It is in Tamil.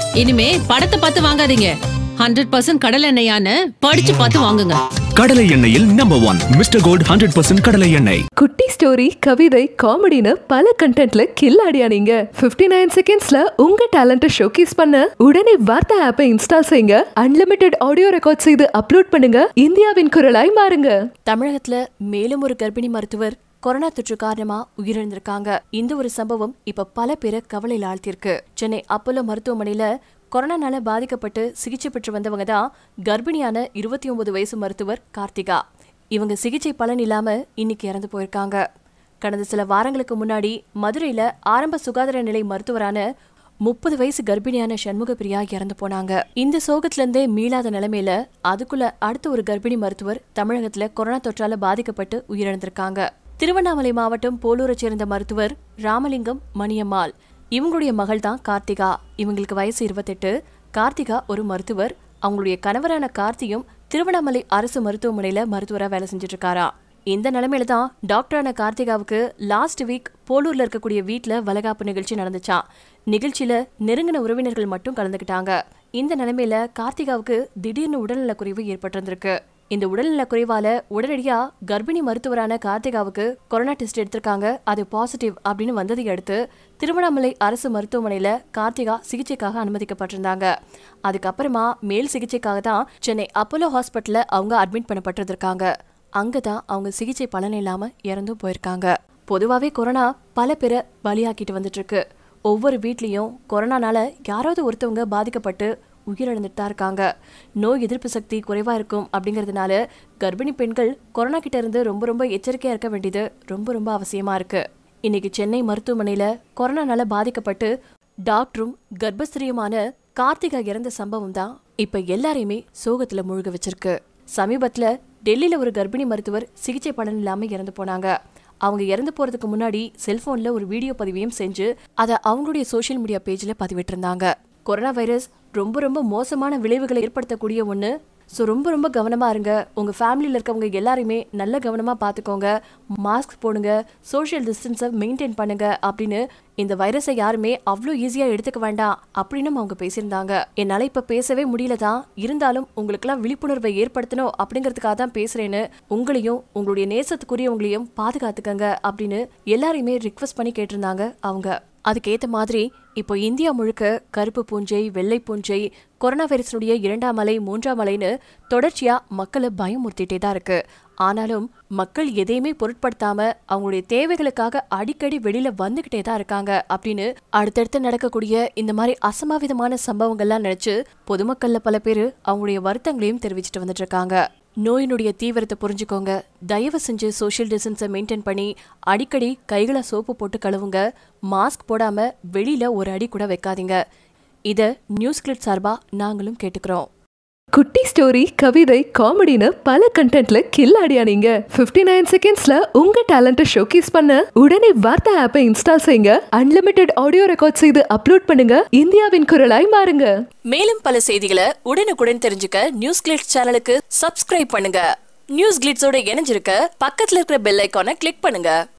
இனிமே படத்தை பார்த்து வாங்காதீங்க ஹண்ட்ரட் பர்சன்ட் கடல் எண்ணெயான்னு படிச்சு பார்த்து வாங்குங்க கடலை எண்ணெயில் number one Mister Gold hundred percent கடலை எண்ணெய் குட்டி ஸ்டோரி கவிதை காமெடின்னு பல கண்டென்ட்ல கில்லாடியா நீங்க 59 நைன் செகண்ட்ஸ்ல உங்க டேலண்ட்டை ஷோகேஸ் பண்ண உடனே வார்த்தை ஆப்பை இன்ஸ்டால் செய்யுங்க அன்லிமிட்டெட் ஆடியோ ரெக்கார்ட் செய்து அப்லோட் பண்ணுங்க இந்தியாவின் குரலாய் மாறுங்க தமிழகத்துல மேலும் ஒரு கர்ப்பிணி மருத்துவர் கொரோனா தொற்று காரணமா உயிரிழந்திருக்காங்க இந்த ஒரு சம்பவம் இப்ப பல பேரை கவலையில் ஆழ்த்தியிருக்கு சென்னை அப்போலோ மருத்துவமனையில கொரோனானால பாதிக்கப்பட்டு சிகிச்சை பெற்று வந்தவங்க தான் கர்ப்பிணியான இருபத்தி ஒன்பது வயசு மருத்துவர் கார்த்திகா இவங்க சிகிச்சை பலன் இல்லாம இன்னைக்கு இறந்து போயிருக்காங்க கடந்த சில வாரங்களுக்கு முன்னாடி மதுரையில ஆரம்ப சுகாதார நிலை மருத்துவரான முப்பது வயசு கர்ப்பிணியான சண்முக பிரியா இறந்து போனாங்க இந்த சோகத்துல இருந்தே மீளாத நிலைமையில அதுக்குள்ள அடுத்த ஒரு கர்ப்பிணி மருத்துவர் தமிழகத்துல கொரோனா தொற்றால பாதிக்கப்பட்டு உயிரிழந்திருக்காங்க திருவண்ணாமலை மாவட்டம் போலூரை சேர்ந்த மருத்துவர் ராமலிங்கம் மணியம்மாள் இவங்களுடைய மகள் தான் கார்த்திகா இவங்களுக்கு வயசு இருபத்தெட்டு கார்த்திகா ஒரு மருத்துவர் அவங்களுடைய கணவரான கார்த்தியும் திருவண்ணாமலை அரசு மருத்துவமனையில மருத்துவரா வேலை செஞ்சுட்டு இருக்காரா இந்த நிலைமையில தான் டாக்டரான கார்த்திகாவுக்கு லாஸ்ட் வீக் போலூர்ல இருக்கக்கூடிய வீட்ல வளகாப்பு நிகழ்ச்சி நடந்துச்சாம் நிகழ்ச்சியில நெருங்கின உறவினர்கள் மட்டும் கலந்துக்கிட்டாங்க இந்த நிலைமையில கார்த்திகாவுக்கு திடீர்னு உடல்நலக்குறைவு ஏற்பட்டிருந்திருக்கு இந்த உடல்நல குறைவால உடனடியா கர்ப்பிணி மருத்துவரான கார்த்திகாவுக்கு கொரோனா டெஸ்ட் எடுத்திருக்காங்க அது பாசிட்டிவ் அப்படின்னு வந்ததை அடுத்து திருவண்ணாமலை அரசு மருத்துவமனையில கார்த்திகா சிகிச்சைக்காக அனுமதிக்கப்பட்டிருந்தாங்க அதுக்கப்புறமா மேல் சிகிச்சைக்காக தான் சென்னை அப்போலோ ஹாஸ்பிட்டல்ல அவங்க அட்மிட் பண்ணப்பட்டிருந்திருக்காங்க அங்கதான் அவங்க சிகிச்சை பலன் இல்லாம இறந்தும் போயிருக்காங்க பொதுவாவே கொரோனா பல பேரை பலியாக்கிட்டு வந்துட்டு இருக்கு ஒவ்வொரு வீட்லயும் கொரோனானால யாராவது ஒருத்தவங்க பாதிக்கப்பட்டு உயிரிழந்துட்டு தான் இருக்காங்க நோய் எதிர்ப்பு சக்தி குறைவா இருக்கும் அப்படிங்கறதுனால கர்ப்பிணி பெண்கள் கொரோனா கிட்ட இருந்து ரொம்ப ரொம்ப எச்சரிக்கையா இருக்க வேண்டியது ரொம்ப ரொம்ப அவசியமா இருக்கு இன்னைக்கு சென்னை மருத்துவமனையில கொரோனானால பாதிக்கப்பட்டு டாக்டரும் கர்ப்பஸ்திரியுமான கார்த்திகா இறந்த சம்பவம் தான் இப்ப எல்லாரையுமே சோகத்துல மூழ்க வச்சிருக்கு சமீபத்துல டெல்லியில ஒரு கர்ப்பிணி மருத்துவர் சிகிச்சை பலன் இல்லாம இறந்து போனாங்க அவங்க இறந்து போறதுக்கு முன்னாடி செல்போன்ல ஒரு வீடியோ பதிவையும் செஞ்சு அதை அவங்களுடைய சோஷியல் மீடியா பேஜ்ல பதிவிட்டிருந்தாங்க கொரோனா வைரஸ் ரொம்ப ரொம்ப மோசமான விளைவுகளை ஏற்படுத்தக்கூடிய ஒன்று ஸோ ரொம்ப ரொம்ப கவனமா இருங்க உங்க ஃபேமிலியில் இருக்கவங்க எல்லாரையுமே நல்ல கவனமா பார்த்துக்கோங்க மாஸ்க் போடுங்க சோஷியல் டிஸ்டன்ஸை மெயின்டைன் பண்ணுங்க அப்படின்னு இந்த வைரஸை யாருமே அவ்வளோ ஈஸியா எடுத்துக்க வேண்டாம் அப்படின்னு அவங்க பேசியிருந்தாங்க என்னால இப்ப பேசவே முடியல தான் இருந்தாலும் உங்களுக்கெல்லாம் விழிப்புணர்வை ஏற்படுத்தணும் அப்படிங்கிறதுக்காக தான் பேசுறேன்னு உங்களையும் உங்களுடைய நேசத்துக்குரியவங்களையும் பாதுகாத்துக்கங்க அப்படின்னு எல்லாரையுமே ரிக்வெஸ்ட் பண்ணி கேட்டிருந்தாங்க அவங்க அதுக்கேத்த மாதிரி இப்போ இந்தியா முழுக்க கருப்பு பூஞ்சை வெள்ளை பூஞ்சை கொரோனா வைரஸினுடைய இரண்டாம் அலை மூன்றாம் அலைன்னு தொடர்ச்சியா மக்களை பயமுறுத்திட்டே தான் இருக்கு ஆனாலும் மக்கள் எதையுமே பொருட்படுத்தாம அவங்களுடைய தேவைகளுக்காக அடிக்கடி வெளியில வந்துகிட்டே தான் இருக்காங்க அப்படின்னு அடுத்தடுத்து நடக்கக்கூடிய இந்த மாதிரி அசம்பாவிதமான சம்பவங்கள்லாம் நினைச்சு பொதுமக்கள்ல பல பேர் அவங்களுடைய வருத்தங்களையும் தெரிவிச்சிட்டு வந்துட்டு இருக்காங்க நோயினுடைய தீவிரத்தை புரிஞ்சுக்கோங்க தயவு செஞ்சு சோஷியல் டிஸ்டன்ஸை மெயின்டைன் பண்ணி அடிக்கடி கைகளை சோப்பு போட்டு கழுவுங்க மாஸ்க் போடாம வெளியில ஒரு அடி கூட வைக்காதீங்க இத நியூஸ் கிளிட் சார்பா நாங்களும் கேட்டுக்கிறோம் குட்டி ஸ்டோரி கவிதை காமெடின்னு பல கண்டென்ட்ல கில்லாடியா நீங்க 59 நைன் செகண்ட்ஸ்ல உங்க டேலண்ட்டை ஷோகேஸ் பண்ண உடனே வார்த்தை ஆப்பை இன்ஸ்டால் செய்யுங்க அன்லிமிட்டெட் ஆடியோ ரெக்கார்ட் செய்து அப்லோட் பண்ணுங்க இந்தியாவின் குரலாய் மாறுங்க மேலும் பல செய்திகளை உடனுக்குடன் தெரிஞ்சுக்க நியூஸ் கிளிட்ஸ் சேனலுக்கு சப்ஸ்கிரைப் பண்ணுங்க நியூஸ் கிளிட்ஸோட இணைஞ்சிருக்க பக்கத்துல இருக்கிற பெல் ஐக்கானை கிளிக் பண்ணுங்க